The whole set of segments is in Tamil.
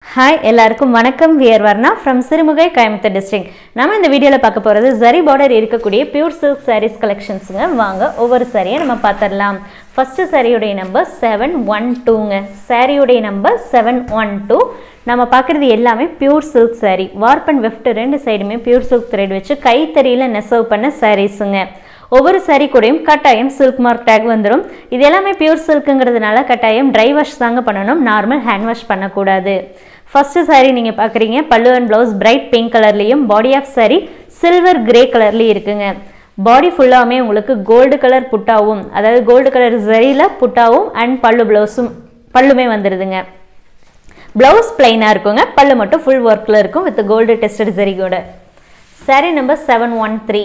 ஹாய் எல்லாருக்கும் வணக்கம் we're Varna from Sirumugai Coimbatore district நம்ம இந்த வீடியோவில் பார்க்க போகிறது ஜரி பார்டர் இருக்கக்கூடிய பியூர் சில்க் sarees கலெக்ஷன்ஸுங்க வாங்க ஒவ்வொரு சாரியை நம்ம பார்த்துடலாம் ஃபஸ்ட்டு சாரியுடைய நம்பர் செவன் ஒன் டூங்க சாரியுடைய நம்பர் செவன் ஒன் டூ நம்ம பார்க்குறது எல்லாமே pure silk saree warp and weft ரெண்டு சைடுமே பியூர் சில்க் த்ரெட் வச்சு கைத்தறியில் நெசவு பண்ண சாரீஸுங்க ஒவ்வொரு சாரீ கூடயும் கட்டாயம் சில்க் மார்க் டேக் வந்துடும் இது எல்லாமே பியூர் சில்க்குங்கிறதுனால கட்டாயம் ட்ரை வாஷ் தாங்க பண்ணணும் நார்மல் ஹேண்ட் வாஷ் பண்ணக்கூடாது ஃபஸ்ட்டு சாரீ நீங்கள் பார்க்குறீங்க pallu and blouse bright pink கலர்லேயும் body of saree silver grey கலர்லேயும் இருக்குங்க பாடி ஃபுல்லாமே உங்களுக்கு கோல்டு கலர் புட்டாவும் அதாவது கோல்டு கலர் ஜரியில் புட்டாவும் அண்ட் பல்லு ப்ளவுஸும் பல்லுமே வந்துடுதுங்க ப்ளவுஸ் பிளைனாக இருக்குங்க பல்லு மட்டும் ஃபுல் ஒர்க்கில் இருக்கும் வித் கோல்டு டெஸ்டட் ஜரிகோட saree number seven one three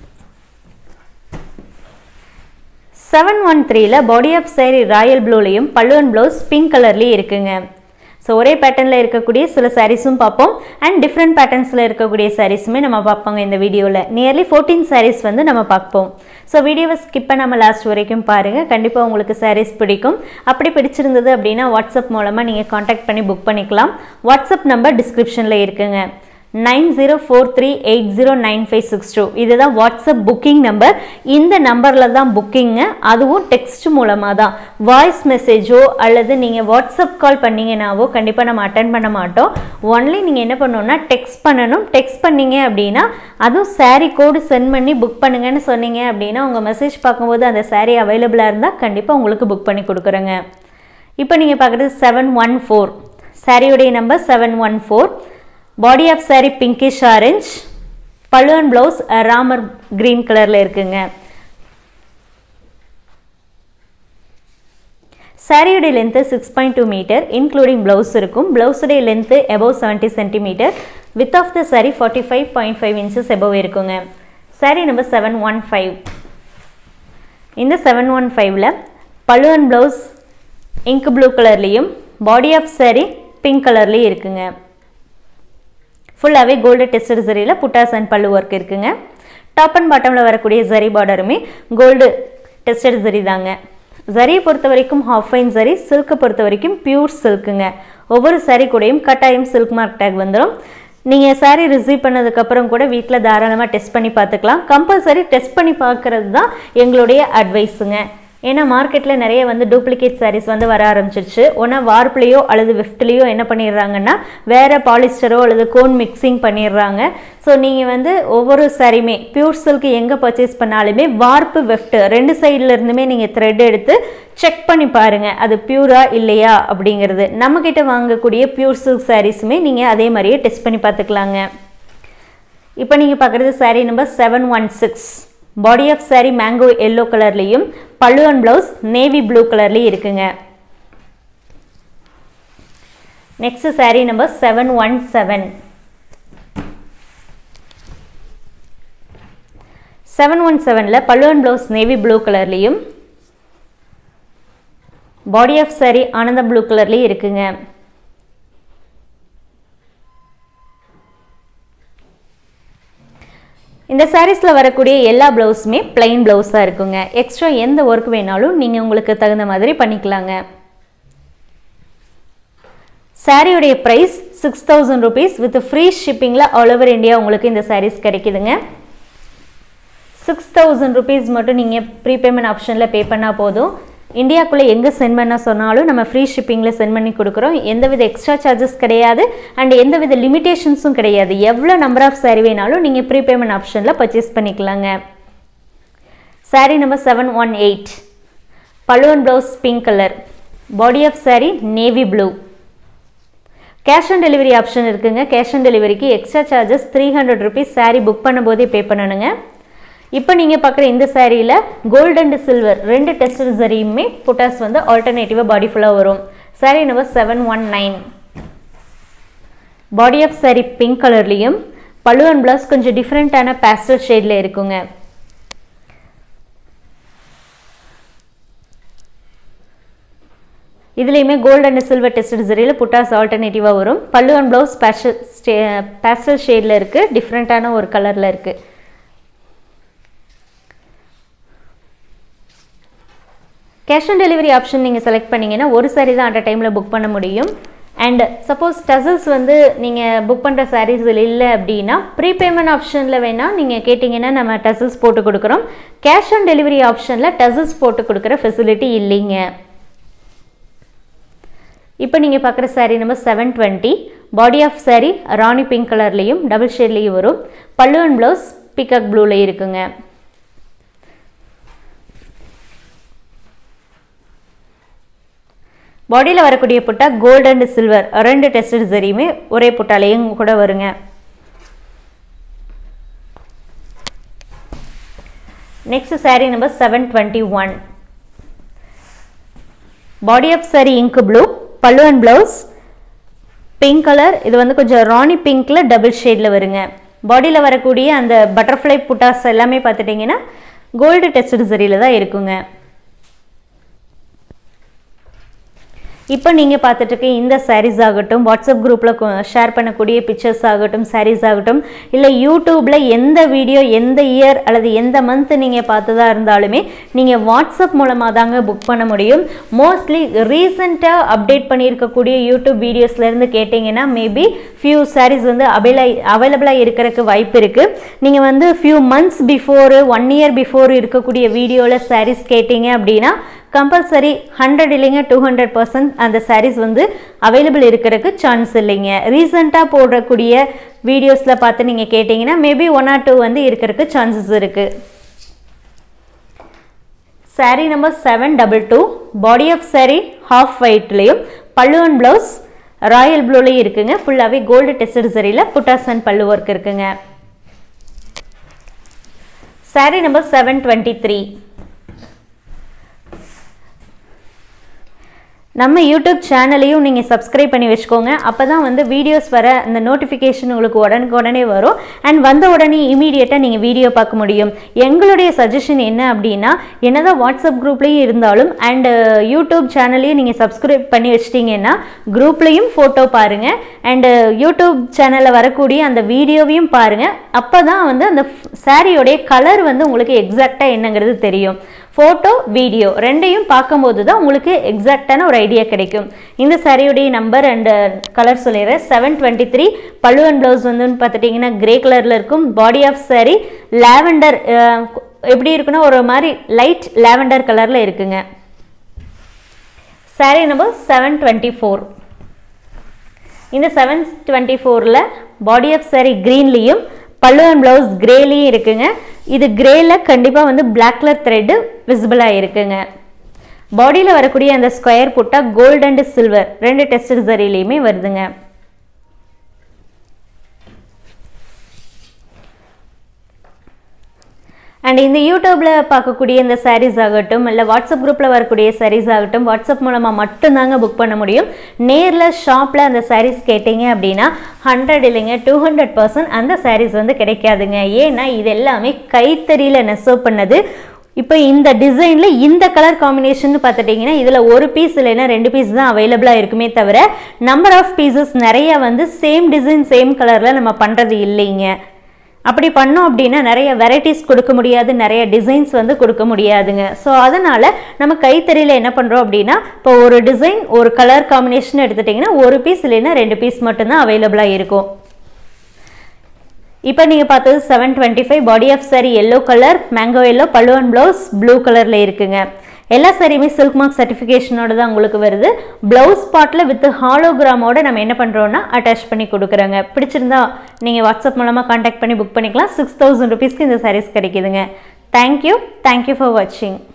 seven one த்ரீல பாடி ஆஃப் சாரி ராயல் ப்ளூலையும் பல்லு அண்ட் ப்ளவுஸ் பிங்க் கலர்லேயும் இருக்குங்க ஸோ ஒரே பேட்டர்னில் இருக்கக்கூடிய சில சாரீஸும் பார்ப்போம் அண்ட் டிஃப்ரெண்ட் பேட்டர்ன்ஸில் இருக்கக்கூடிய சாரீஸுமே நம்ம பார்ப்போங்க இந்த வீடியோவில் நியர்லி ஃபோர்டீன் சாரீஸ் வந்து நம்ம பார்ப்போம் ஸோ வீடியோவை ஸ்கிப் பண்ணாமல் லாஸ்ட் வரைக்கும் பாருங்கள் கண்டிப்பாக உங்களுக்கு சாரீஸ் பிடிக்கும் அப்படி பிடிச்சிருந்தது அப்படின்னா வாட்ஸ்அப் மூலமாக நீங்கள் காண்டாக்ட் பண்ணி புக் பண்ணிக்கலாம் வாட்ஸ்அப் நம்பர் டிஸ்கிரிப்ஷனில் இருக்குங்க nine zero four three eight zero nine five six two இதுதான் வாட்ஸ்அப் புக்கிங் நம்பர் இந்த நம்பரில் தான் புக்கிங்கு அதுவும் டெக்ஸ்ட் மூலமாக தான் வாய்ஸ் மெசேஜோ அல்லது நீங்கள் வாட்ஸ்அப் கால் பண்ணீங்கன்னாவோ கண்டிப்பாக நம்ம அட்டன் பண்ண மாட்டோம் ஒன்லி நீங்கள் என்ன பண்ணணும்னா டெக்ஸ்ட் பண்ணணும் டெக்ஸ்ட் பண்ணீங்க அப்படின்னா அதுவும் சாரீ கோடு சென்ட் பண்ணி புக் பண்ணுங்கன்னு சொன்னீங்க அப்படின்னா உங்கள் மெசேஜ் பார்க்கும்போது அந்த சாரீ அவைலபிளாக இருந்தால் கண்டிப்பாக உங்களுக்கு புக் பண்ணி கொடுக்குறேங்க இப்போ நீங்கள் பார்க்குறது செவன் ஒன் ஃபோர் சாரியுடைய number seven one four body of saree pinkish orange pallu and blouse Ramar green கலரில் இருக்குங்க சாரியுடைய length six point two metre including blouse இருக்கும் ப்ளவுஸுடைய length above seventy centimetre with of the saree forty five point five inches above இருக்குங்க saree number seven one five இந்த செவன் ஒன் ஃபைவ்ல pallu and blouse ink blue கலர்லேயும் பாடி ஆஃப் சாரி பிங்க் கலர்லேயும் இருக்குங்க ஃபுல்லாகவே கோல்டு டெஸ்டட் சரியில் புட்டாஸ் அண்ட் பல்லு ஒர்க் இருக்குங்க டாப் அண்ட் பாட்டமில் வரக்கூடிய ஜரி பார்டருமே கோல்டு டெஸ்டட் ஜரி தாங்க ஜரியை பொறுத்த வரைக்கும் ஹாஃப் ஃபைன் ஜரி சில்க்கை பொறுத்த வரைக்கும் பியூர் சில்க்குங்க ஒவ்வொரு சாரீ கூடயும் கட்டாயம் சில்க் மார்க் டேக் வந்துடும் நீங்கள் சாரீ ரிசீவ் பண்ணதுக்கப்புறம் கூட வீட்டில் தாராளமாக டெஸ்ட் பண்ணி பார்த்துக்கலாம் கம்பல்சரி டெஸ்ட் பண்ணி பார்க்குறது தான் எங்களுடைய அட்வைஸுங்க ஏன்னா மார்க்கெட்டில் நிறைய வந்து டூப்ளிகேட் சாரீஸ் வந்து வர ஆரம்பிச்சிருச்சு ஒன்றா வார்ப்லேயோ அல்லது விஃப்ட்லேயோ என்ன பண்ணிடுறாங்கன்னா வேறு பாலிஸ்டரோ அல்லது கோன் மிக்சிங் பண்ணிடுறாங்க ஸோ நீங்கள் வந்து ஒவ்வொரு சாரியுமே பியூர் சில்க் எங்கே பர்ச்சேஸ் பண்ணாலுமே வார்ப்பு வெஃப்ட் ரெண்டு சைடில் இருந்துமே நீங்கள் த்ரெட் எடுத்து செக் பண்ணி பாருங்கள் அது பியூரா இல்லையா அப்படிங்கிறது நம்மக்கிட்ட வாங்கக்கூடிய பியூர் சில்க் சாரீஸுமே நீங்கள் அதே மாதிரியே டெஸ்ட் பண்ணி பார்த்துக்கலாங்க இப்போ நீங்கள் பார்க்குறது saree number seven one six body of saree mango yellow கலர்லேயும் pallu and blouse navy blue கலர்லேயும் இருக்குங்க next saree number seven one seven seven one செவனில் pallu and blouse navy blue கலர்லேயும் பாடி ஆஃப் சாரி ஆனந்த ப்ளூ கலர்லேயும் இருக்குங்க இந்த சாரீஸில் வரக்கூடிய எல்லா ப்ளவுஸுமே பிளைன் ப்ளவுஸாக இருக்குங்க எக்ஸ்ட்ரா எந்த ஒர்க் வேணாலும் நீங்கள் உங்களுக்கு தகுந்த மாதிரி பண்ணிக்கலாங்க சாரியுடைய price six thousand rupees with free ஷிப்பிங்கில் ஆல் ஓவர் இந்தியா உங்களுக்கு இந்த சாரீஸ் கிடைக்குதுங்க சிக்ஸ் தௌசண்ட் ருபீஸ் மட்டும் நீங்கள் ப்ரீபேமெண்ட் ஆப்ஷனில் பே பண்ணால் போதும் இந்தியாக்குள்ளே எங்கே சென்ட் பண்ண சொன்னாலும் நம்ம ஃப்ரீ ஷிப்பிங்கில் சென்ட் பண்ணி கொடுக்குறோம் எந்தவித எக்ஸ்ட்ரா சார்ஜஸ் கிடையாது அண்ட் எந்தவித லிமிடேஷன்ஸும் கிடையாது எவ்வளோ நம்பர் ஆஃப் சாரி வேணாலும் நீங்கள் ப்ரீபேமெண்ட் ஆப்ஷனில் பர்ச்சேஸ் பண்ணிக்கலாங்க saree number seven one eight pallu and blouse pink colour body of saree navy blue cash on delivery option இருக்குங்க கேஷ் ஆன் டெலிவரிக்கு extra charges three hundred rupees saree book பண்ணும்போதே பே பண்ணணுங்க இப்போ நீங்கள் பார்க்குற இந்த சாரியில் கோல்டு அண்ட் சில்வர் ரெண்டு டெஸ்டட் சரியுமே புட்டாஸ் வந்து ஆல்டர்னேட்டிவாக பாடி ஃபுல்லாக வரும் saree number seven one nine body of saree pink கலர்லேயும் பல்லு அண்ட் ப்ளவுஸ் கொஞ்சம் டிஃப்ரெண்ட்டான பேஸ்டல் ஷேடில் இருக்குங்க இதுலேயுமே கோல்டு அண்ட் சில்வர் டெஸ்டட் சரியில் புட்டாஸ் ஆல்டர்னேட்டிவாக வரும் பல்லு அண்ட் ப்ளவுஸ் பேஸ்டல் ஸ்டே பேஸ்டல் ஷேடில் இருக்குது டிஃப்ரெண்ட்டான ஒரு கலரில் இருக்குது கேஷ் ஆன் டெலிவரி ஆப்ஷன் நீங்கள் செலக்ட் பண்ணிங்கன்னா ஒரு சாரி தான் அட் அ டைமில் புக் பண்ண முடியும் அண்ட் சப்போஸ் டசல்ஸ் வந்து நீங்கள் புக் பண்ணுற சாரீஸ் இல்லை அப்படின்னா ப்ரீபேமெண்ட் ஆப்ஷனில் வேணால் நீங்கள் கேட்டிங்கன்னா நம்ம டசல்ஸ் போட்டு கொடுக்குறோம் கேஷ் ஆன் டெலிவரி ஆப்ஷனில் டசல்ஸ் போட்டு கொடுக்குற ஃபெசிலிட்டி இல்லைங்க இப்போ நீங்கள் பார்க்குற saree number seven twenty body of saree rani pink கலர்லேயும் டபுள் ஷேட்லேயும் வரும் பல்லு அண்ட் ப்ளவுஸ் பிகாக் ப்ளூவில் இருக்குங்க பாடியில் வரக்கூடிய புட்டா கோல்டு அண்ட் சில்வர் ரெண்டு டெஸ்டட் சரியுமே ஒரே புட்டாலையும் கூட வருங்க next saree number seven twenty one body of saree ink blue pallu and blouse pink colour இது வந்து கொஞ்சம் ராணி பிங்க்ல டபுள் ஷேடில் வருங்க பாடியில் வரக்கூடிய அந்த பட்டர்ஃப்ளை புட்டாஸ் எல்லாமே பார்த்துட்டிங்கன்னா கோல்டு டெஸ்டட் சரியில் தான் இருக்குங்க இப்போ நீங்கள் பார்த்துட்டு இருக்க இந்த சாரீஸ் ஆகட்டும் வாட்ஸ்அப் குரூப்பில் ஷேர் பண்ணக்கூடிய பிக்சர்ஸ் ஆகட்டும் சாரீஸ் ஆகட்டும் இல்லை யூடியூப்பில் எந்த வீடியோ எந்த இயர் அல்லது எந்த மந்த் நீங்கள் பார்த்ததா இருந்தாலுமே நீங்கள் வாட்ஸ்அப் மூலமாக தாங்க புக் பண்ண முடியும் மோஸ்ட்லி ரீசெண்டாக அப்டேட் பண்ணியிருக்கக்கூடிய யூடியூப் வீடியோஸ்லேருந்து கேட்டிங்கன்னா மேபி ஃபியூ சாரீஸ் வந்து அவைலை அவைலபிளாக இருக்கிறதுக்கு வாய்ப்பு இருக்குது நீங்கள் வந்து few months before one year before இருக்கக்கூடிய வீடியோவில் சாரீஸ் கேட்டிங்க அப்படின்னா கம்பல்சரி ஹண்ட்ரட் இல்லைங்க டூ ஹண்ட்ரட் பர்சன்ட் அந்த சாரீஸ் வந்து அவைலபிள் இருக்கிறதுக்கு சான்ஸ் இல்லைங்க ரீசெண்டாக போடக்கூடிய வீடியோஸில் பார்த்து நீங்கள் கேட்டிங்கன்னா மேபி ஒன் ஆர் டூ வந்து இருக்கிறதுக்கு சான்சஸ் இருக்குது saree number seven double two body of saree half ஒயிட்லேயும் பல்லு அண்ட் ப்ளவுஸ் ராயல் ப்ளூலேயும் இருக்குங்க ஃபுல்லாகவே கோல்டு டெஸ்டட் சரியில் புட்டாஸ் அண்ட் பல்லு ஒர்க் இருக்குங்க saree number seven twenty three நம்ம யூடியூப் சேனலையும் நீங்கள் சப்ஸ்கிரைப் பண்ணி வச்சுக்கோங்க அப்போ தான் வந்து வீடியோஸ் வர அந்த நோட்டிஃபிகேஷன் உங்களுக்கு உடனுக்கு உடனே வரும் அண்ட் வந்த உடனே இமீடியட்டாக நீங்கள் வீடியோ பார்க்க முடியும் எங்களுடைய சஜஷன் என்ன அப்படின்னா என்னதான் வாட்ஸ்அப் குரூப்லேயும் இருந்தாலும் அண்டு யூடியூப் சேனலையும் நீங்கள் சப்ஸ்கிரைப் பண்ணி வச்சிட்டிங்கன்னா குரூப்லேயும் ஃபோட்டோ பாருங்கள் அண்டு யூடியூப் சேனலில் வரக்கூடிய அந்த வீடியோவையும் பாருங்கள் அப்போ தான் வந்து அந்த சாரியோடைய கலர் வந்து உங்களுக்கு எக்ஸாக்டாக என்னங்கிறது தெரியும் ஃபோட்டோ வீடியோ ரெண்டையும் பார்க்கும்போது தான் உங்களுக்கு எக்ஸாக்டான ஒரு ஐடியா கிடைக்கும் இந்த சாரியுடைய நம்பர் அண்ட் கலர் சொல்லிடுறேன் seven twenty three pallu and blouse வந்து பார்த்துட்டிங்கன்னா கிரே கலரில் இருக்கும் பாடி ஆஃப் சாரி லாவெண்டர் எப்படி இருக்குன்னா ஒரு மாதிரி லைட் லாவெண்டர் கலரில் இருக்குங்க saree number seven twenty four இந்த செவன் டுவெண்ட்டி ஃபோரில் பாடி ஆஃப் சாரி க்ரீன்லேயும் பல்லு அண்ட் ப்ளவுஸ் கிரேலையும் இருக்குங்க இது கிரேல கண்டிப்பாக வந்து பிளாக் கலர் த்ரெட்டு விசிபிளாக இருக்குங்க பாடியில் வரக்கூடிய அந்த square butta gold and silver ரெண்டு டெஸ்ட் சரிலையுமே வருதுங்க அண்ட் இந்த யூடியூப்பில் பார்க்கக்கூடிய இந்த சாரீஸ் ஆகட்டும் இல்லை வாட்ஸ்அப் குரூப்பில் வரக்கூடிய சாரீஸ் ஆகட்டும் வாட்ஸ்அப் மூலமாக மட்டும்தாங்க புக் பண்ண முடியும் நேரில் ஷாப்பில் அந்த சாரீஸ் கேட்டிங்க அப்படின்னா ஹண்ட்ரட் இல்லைங்க டூ ஹண்ட்ரட் பர்சன்ட் அந்த சாரீஸ் வந்து கிடைக்காதுங்க ஏன்னா இது எல்லாமே கைத்தறியில் நெசவு பண்ணது இப்போ இந்த டிசைனில் இந்த கலர் காம்பினேஷன் பார்த்துட்டிங்கன்னா இதில் ஒரு பீஸ் இல்லைன்னா ரெண்டு பீஸ் தான் அவைலபிளாக இருக்குமே தவிர நம்பர் ஆஃப் பீசஸ் நிறைய வந்து சேம் டிசைன் சேம் கலரில் நம்ம பண்ணுறது இல்லைங்க அப்படி பண்ணோம் அப்படின்னா நிறைய வெரைட்டிஸ் கொடுக்க முடியாது நிறைய டிசைன்ஸ் வந்து கொடுக்க முடியாதுங்க ஸோ அதனால் நம்ம கைத்தறியில் என்ன பண்ணுறோம் அப்படின்னா இப்போ ஒரு டிசைன் ஒரு கலர் காம்பினேஷன் எடுத்துட்டிங்கன்னா ஒரு பீஸ் இல்லைன்னா ரெண்டு பீஸ் மட்டும்தான் அவைலபிளாக இருக்கும் இப்போ நீங்கள் பார்த்தது seven twenty five body of saree yellow colour mango yellow pallu and blouse blue கலரில் இருக்குங்க எல்லா சாரியுமே சில்க் மார்க் சர்டிஃபிகேஷனோட தான் உங்களுக்கு வருது ப்ளவுஸ் பாட்டில் வித் ஹாலோகிராமோட நம்ம என்ன பண்ணுறோன்னா அட்டாச் பண்ணி கொடுக்குறோங்க பிடிச்சிருந்தா நீங்கள் வாட்ஸ்அப் மூலமாக காண்டாக்ட் பண்ணி புக் பண்ணிக்கலாம் சிக்ஸ் தௌசண்ட் ருபீஸ்க்கு இந்த சாரீஸ் கிடைக்குதுங்க தேங்க்யூ தேங்க்யூ ஃபார் வாட்சிங்